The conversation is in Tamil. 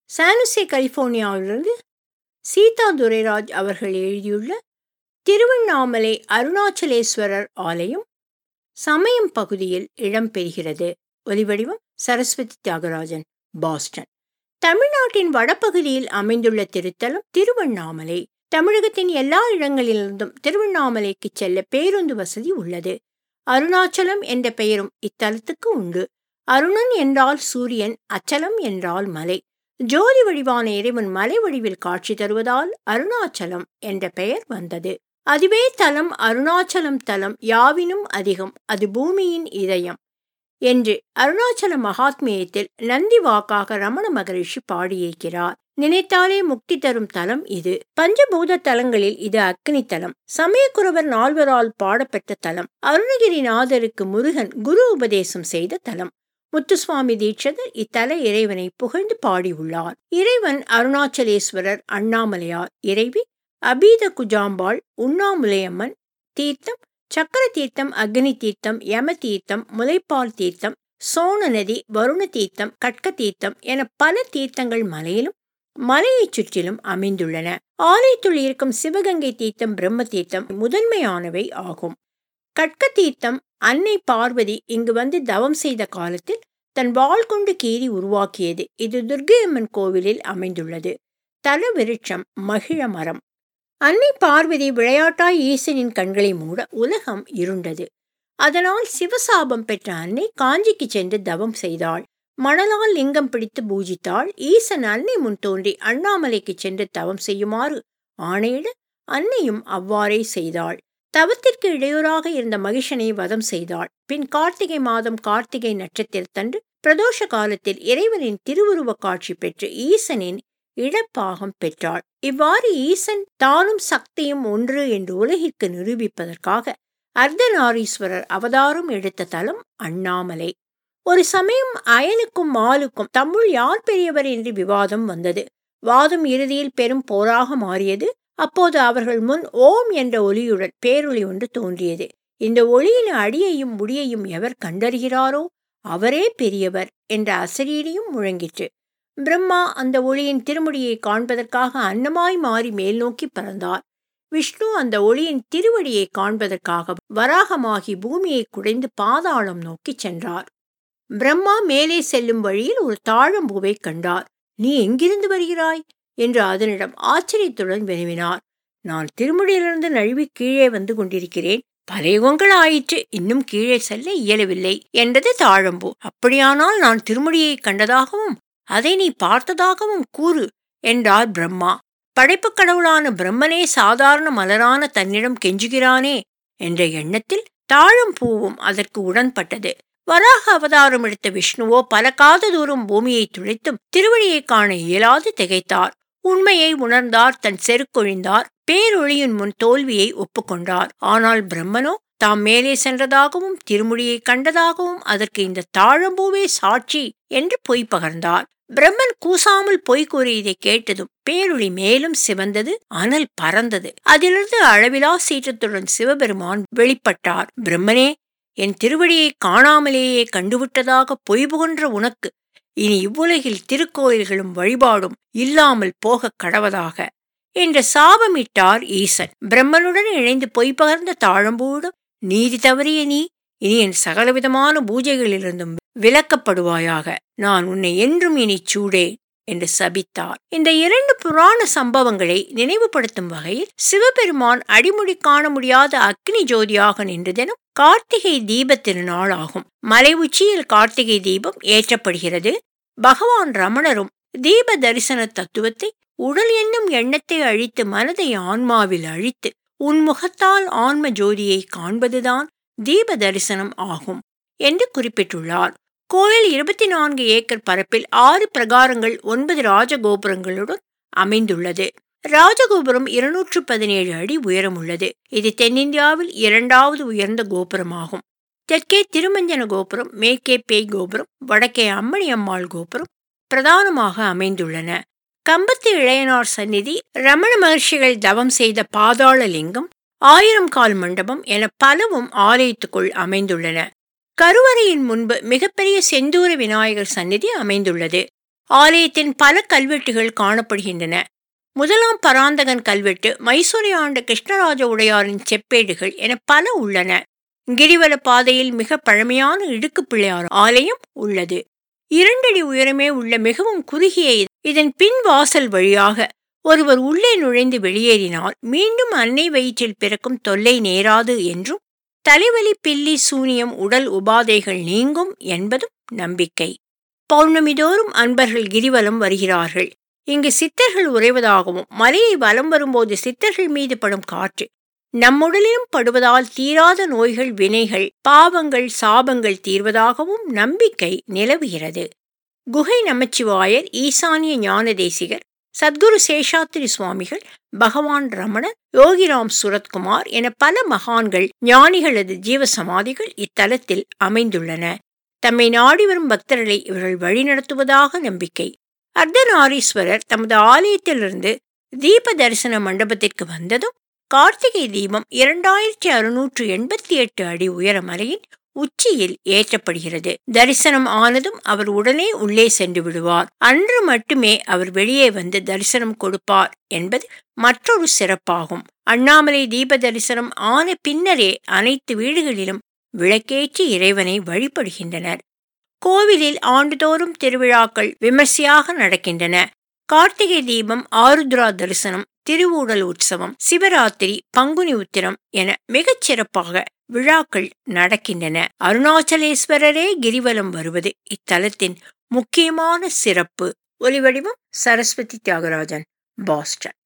சானுசே கலிபோர்னியாவிலிருந்து சீதா துரைராஜ் அவர்கள் எழுதியுள்ள திருவண்ணாமலை அருணாச்சலேஸ்வரர் ஆலயம் சமயம் பகுதியில் இடம்பெறுகிறது ஒலிவடிவம் சரஸ்வதி தியாகராஜன் பாஸ்டன் தமிழ்நாட்டின் வடபகுதியில் அமைந்துள்ள திருத்தலம் திருவண்ணாமலை தமிழகத்தின் எல்லா இடங்களிலிருந்தும் திருவண்ணாமலைக்கு செல்ல பேருந்து வசதி உள்ளது அருணாச்சலம் என்ற பெயரும் இத்தலத்துக்கு உண்டு அருணன் என்றால் சூரியன் அச்சலம் என்றால் மலை ஜோதி வடிவான இறைவன் மலை வடிவில் காட்சி தருவதால் அருணாச்சலம் என்ற பெயர் வந்தது அதுவே தலம் அருணாச்சலம் தலம் யாவினும் அதிகம் அது பூமியின் இதயம் என்று அருணாச்சல மகாத்மியத்தில் நந்தி வாக்காக ரமண மகரிஷி பாடியிருக்கிறார் நினைத்தாலே முக்தி தரும் தலம் இது பஞ்சபூத தலங்களில் இது அக்னி தலம் சமயக்குறவர் நால்வரால் பாடப்பெற்ற தலம் அருணகிரிநாதருக்கு முருகன் குரு உபதேசம் செய்த தலம் முத்துசுவாமி தீட்சதர் இத்தல இறைவனை புகழ்ந்து பாடியுள்ளார் இறைவன் அருணாச்சலேஸ்வரர் அண்ணாமலையார் இறைவி அபீத குஜாம்பாள் உண்ணாமுலையம்மன் தீர்த்தம் சக்கர தீர்த்தம் அக்னி தீர்த்தம் யம தீர்த்தம் முலைப்பால் தீர்த்தம் சோன நதி வருண தீர்த்தம் கட்க தீர்த்தம் என பல தீர்த்தங்கள் மலையிலும் மலையைச் சுற்றிலும் அமைந்துள்ளன ஆலயத்துள் இருக்கும் சிவகங்கை தீர்த்தம் பிரம்ம தீர்த்தம் முதன்மையானவை ஆகும் கட்க தீர்த்தம் அன்னை பார்வதி இங்கு வந்து தவம் செய்த காலத்தில் தன் வாள் கொண்டு கீறி உருவாக்கியது இது துர்கையம்மன் கோவிலில் அமைந்துள்ளது தல விருட்சம் மகிழ மரம் அன்னை பார்வதி விளையாட்டாய் ஈசனின் கண்களை மூட உலகம் இருண்டது அதனால் சிவசாபம் பெற்ற அன்னை காஞ்சிக்கு சென்று தவம் செய்தாள் மணலால் லிங்கம் பிடித்து பூஜித்தாள் ஈசன் அன்னை முன் தோன்றி அண்ணாமலைக்கு சென்று தவம் செய்யுமாறு ஆணையிட அன்னையும் அவ்வாறே செய்தாள் தவத்திற்கு இடையூறாக இருந்த மகிஷனை வதம் செய்தாள் பின் கார்த்திகை மாதம் கார்த்திகை நட்சத்திரத்தன்று பிரதோஷ காலத்தில் இறைவனின் திருவுருவ காட்சி பெற்று ஈசனின் இழப்பாகம் பெற்றாள் இவ்வாறு ஈசன் தானும் சக்தியும் ஒன்று என்று உலகிற்கு நிரூபிப்பதற்காக அர்த்தநாரீஸ்வரர் அவதாரம் எடுத்த தலம் அண்ணாமலை ஒரு சமயம் அயனுக்கும் மாலுக்கும் தம்முள் யார் பெரியவர் என்று விவாதம் வந்தது வாதம் இறுதியில் பெரும் போராக மாறியது அப்போது அவர்கள் முன் ஓம் என்ற ஒளியுடன் பேரொளி ஒன்று தோன்றியது இந்த ஒளியின் அடியையும் முடியையும் எவர் கண்டறிகிறாரோ அவரே பெரியவர் என்ற அசரீரியும் முழங்கிற்று பிரம்மா அந்த ஒளியின் திருமுடியை காண்பதற்காக அன்னமாய் மாறி மேல் நோக்கி பறந்தார் விஷ்ணு அந்த ஒளியின் திருவடியை காண்பதற்காக வராகமாகி பூமியை குடைந்து பாதாளம் நோக்கி சென்றார் பிரம்மா மேலே செல்லும் வழியில் ஒரு தாழம்பூவை கண்டார் நீ எங்கிருந்து வருகிறாய் என்று அதனிடம் ஆச்சரியத்துடன் வினவினார் நான் திருமுடியிலிருந்து நழுவி கீழே வந்து கொண்டிருக்கிறேன் பல யுகங்கள் ஆயிற்று இன்னும் கீழே செல்ல இயலவில்லை என்றது தாழம்பூ அப்படியானால் நான் திருமுடியை கண்டதாகவும் அதை நீ பார்த்ததாகவும் கூறு என்றார் பிரம்மா படைப்புக் கடவுளான பிரம்மனே சாதாரண மலரான தன்னிடம் கெஞ்சுகிறானே என்ற எண்ணத்தில் தாழம் பூவும் அதற்கு உடன்பட்டது வராக அவதாரம் எடுத்த விஷ்ணுவோ பல காத தூரம் பூமியை துளைத்தும் திருவழியை காண இயலாது திகைத்தார் உண்மையை உணர்ந்தார் தன் செருக்கொழிந்தார் பேரொழியின் முன் தோல்வியை ஒப்புக்கொண்டார் ஆனால் பிரம்மனோ தாம் மேலே சென்றதாகவும் திருமுடியை கண்டதாகவும் அதற்கு இந்த தாழம்பூவே சாட்சி என்று பொய் பகர்ந்தார் பிரம்மன் கூசாமல் பொய் கூறியதை கேட்டதும் பேரொளி மேலும் சிவந்தது அனல் பறந்தது அதிலிருந்து அளவிலா சீற்றத்துடன் சிவபெருமான் வெளிப்பட்டார் பிரம்மனே என் திருவடியை காணாமலேயே கண்டுவிட்டதாக பொய் புகன்ற உனக்கு இனி இவ்வுலகில் திருக்கோயில்களும் வழிபாடும் இல்லாமல் போகக் கடவதாக என்ற சாபமிட்டார் ஈசன் பிரம்மனுடன் இணைந்து பொய் பகர்ந்த தாழம்பூடும் நீதி தவறிய நீ இனி என் சகலவிதமான பூஜைகளிலிருந்தும் விலக்கப்படுவாயாக நான் உன்னை என்றும் இனி சூடேன் என்று சபித்தார் இந்த இரண்டு புராண சம்பவங்களை நினைவுபடுத்தும் வகையில் சிவபெருமான் அடிமுடி காண முடியாத அக்னி ஜோதியாக நின்ற தினம் கார்த்திகை தீப திருநாள் ஆகும் மலை உச்சியில் கார்த்திகை தீபம் ஏற்றப்படுகிறது பகவான் ரமணரும் தீப தரிசன தத்துவத்தை உடல் என்னும் எண்ணத்தை அழித்து மனதை ஆன்மாவில் அழித்து உன் முகத்தால் ஆன்ம ஜோதியை காண்பதுதான் தீப தரிசனம் ஆகும் என்று குறிப்பிட்டுள்ளார் கோயில் இருபத்தி நான்கு ஏக்கர் பரப்பில் ஆறு பிரகாரங்கள் ஒன்பது ராஜகோபுரங்களுடன் அமைந்துள்ளது ராஜகோபுரம் இருநூற்று பதினேழு அடி உயரமுள்ளது இது தென்னிந்தியாவில் இரண்டாவது உயர்ந்த கோபுரமாகும் தெற்கே திருமஞ்சன கோபுரம் மேற்கே பேய் கோபுரம் வடக்கே அம்மணி அம்மாள் கோபுரம் பிரதானமாக அமைந்துள்ளன கம்பத்து இளையனார் சந்நிதி ரமண மகர்ஷிகள் தவம் செய்த பாதாள லிங்கம் ஆயிரம் கால் மண்டபம் என பலவும் ஆலயத்துக்குள் அமைந்துள்ளன கருவறையின் முன்பு மிகப்பெரிய செந்தூர விநாயகர் சந்நிதி அமைந்துள்ளது ஆலயத்தின் பல கல்வெட்டுகள் காணப்படுகின்றன முதலாம் பராந்தகன் கல்வெட்டு மைசூரை ஆண்ட கிருஷ்ணராஜ உடையாரின் செப்பேடுகள் என பல உள்ளன கிரிவல பாதையில் மிக பழமையான இடுக்கு பிள்ளையார் ஆலயம் உள்ளது இரண்டடி உயரமே உள்ள மிகவும் குறுகிய இதன் பின் வாசல் வழியாக ஒருவர் உள்ளே நுழைந்து வெளியேறினால் மீண்டும் அன்னை வயிற்றில் பிறக்கும் தொல்லை நேராது என்றும் தலைவலி பில்லி சூனியம் உடல் உபாதைகள் நீங்கும் என்பதும் நம்பிக்கை பௌர்ணமிதோறும் அன்பர்கள் கிரிவலம் வருகிறார்கள் இங்கு சித்தர்கள் உறைவதாகவும் மலையை வலம் வரும்போது சித்தர்கள் மீது படும் காற்று நம்முடலிலும் படுவதால் தீராத நோய்கள் வினைகள் பாவங்கள் சாபங்கள் தீர்வதாகவும் நம்பிக்கை நிலவுகிறது குகை நமச்சிவாயர் ஈசானிய ஞான தேசிகர் சத்குரு சேஷாத்திரி சுவாமிகள் பகவான் ரமணர் யோகிராம் சுரத்குமார் என பல மகான்கள் ஞானிகளது ஜீவ சமாதிகள் இத்தலத்தில் அமைந்துள்ளன தம்மை நாடி வரும் பக்தர்களை இவர்கள் வழிநடத்துவதாக நம்பிக்கை அர்த்தநாரீஸ்வரர் தமது ஆலயத்திலிருந்து தீப தரிசன மண்டபத்திற்கு வந்ததும் கார்த்திகை தீபம் இரண்டாயிரத்தி அறுநூற்று எண்பத்தி எட்டு அடி உயர மலையின் உச்சியில் ஏற்றப்படுகிறது தரிசனம் ஆனதும் அவர் உடனே உள்ளே சென்று விடுவார் அன்று மட்டுமே அவர் வெளியே வந்து தரிசனம் கொடுப்பார் என்பது மற்றொரு சிறப்பாகும் அண்ணாமலை தீப தரிசனம் ஆன பின்னரே அனைத்து வீடுகளிலும் விளக்கேற்றி இறைவனை வழிபடுகின்றனர் கோவிலில் ஆண்டுதோறும் திருவிழாக்கள் விமர்சையாக நடக்கின்றன கார்த்திகை தீபம் ஆருத்ரா தரிசனம் திருவூடல் உற்சவம் சிவராத்திரி பங்குனி உத்திரம் என மிகச் சிறப்பாக விழாக்கள் நடக்கின்றன அருணாச்சலேஸ்வரரே கிரிவலம் வருவது இத்தலத்தின் முக்கியமான சிறப்பு ஒலிவடிவம் சரஸ்வதி தியாகராஜன் பாஸ்டன்